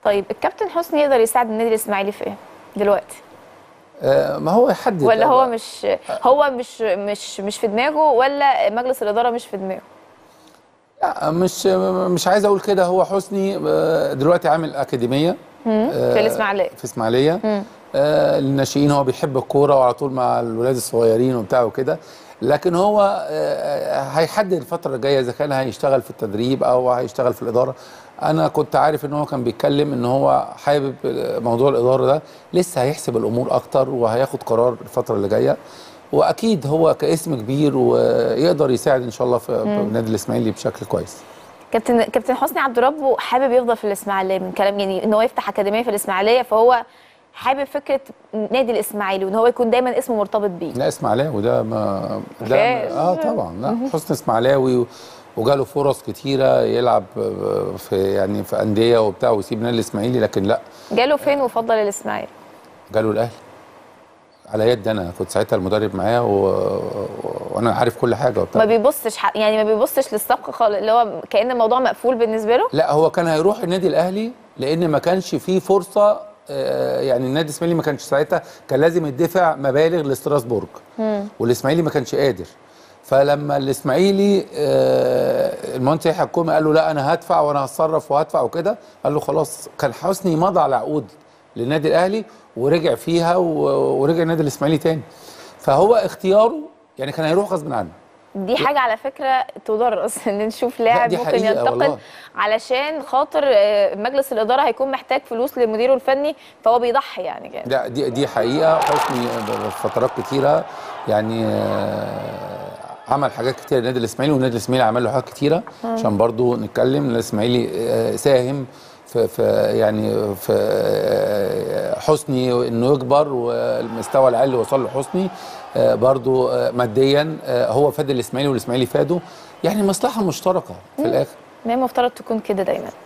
طيب الكابتن حسني يقدر يساعد النادي الاسماعيلي في ايه دلوقتي آه، ما هو يحدد ولا هو مش هو مش مش مش في دماغه ولا مجلس الاداره مش في دماغه لا، مش مش عايز اقول كده هو حسني آه، دلوقتي عامل اكاديميه آه، في الاسماعيليه في اسماعيليه آه للناشئين هو بيحب الكوره وعلى طول مع الولاد الصغيرين وبتاع وكده لكن هو آه هيحدد الفتره الجايه اذا كان هيشتغل في التدريب او هيشتغل في الاداره انا كنت عارف ان هو كان بيتكلم ان هو حابب موضوع الاداره ده لسه هيحسب الامور اكتر وهياخد قرار الفتره اللي جايه واكيد هو كاسم كبير ويقدر يساعد ان شاء الله في في النادي الاسماعيلي بشكل كويس كابتن كابتن حسني عبد ربه حابب يفضل في الاسماعيليه من كلام يعني ان هو يفتح اكاديميه في الاسماعيليه فهو حابب فكره نادي الاسماعيلي وان هو يكون دايما اسمه مرتبط بيه لا اسماعيلاوي ده ما ده فاز. اه طبعا لا حسن اسماعيلاوي و- وجاله فرص كتيره يلعب آه، في يعني في انديه وبتاع ويسيب النادي الاسماعيلي لكن لا جاله فين وفضل الاسماعيلي جاله الاهلي على يد انا كنت ساعتها المدرب معاه و... و- وانا عارف كل حاجه وبتاع ما بيبصش ح- يعني ما بيبصش للسبق خالص اللي هو كان الموضوع مقفول بالنسبه له لا هو كان هيروح النادي الاهلي لان ما كانش فيه فرصه آه، يعني النادي الاسماعيلي ما كانش ساعتها كان لازم يدفع مبالغ لستراسبورج والاسماعيلي ما كانش قادر فلما الاسماعيلي آه، المهندس يحيى الكومي قال له لا انا هدفع وانا هتصرف وهدفع وكده قال له خلاص كان حسني مضى على عقود للنادي الاهلي ورجع فيها و- ورجع النادي الاسماعيلي تاني فهو اختياره يعني كان هيروح غصب عنه دي حاجه على فكره تدرس ان نشوف لاعب دي ممكن حقيقة ينتقل والله. علشان خاطر آه، مجلس الاداره هيكون محتاج فلوس لمديره الفني فهو بيضحي يعني كده لا دي دي حقيقه حسني في فترات كتيره يعني آه، عمل حاجات كتيره للنادي الاسماعيلي والنادي الاسماعيلي عمل له حاجات كتيره عشان برضو نتكلم النادي الاسماعيلي آه، ساهم في في يعني في آه، حسني انه يكبر والمستوى العالي اللي وصل له حسني آه، برضو آه، ماديا آه، هو فاد الاسماعيلي والاسماعيلي فاده يعني مصلحه مشتركه في الاخر ما هي مفترض تكون كده دايما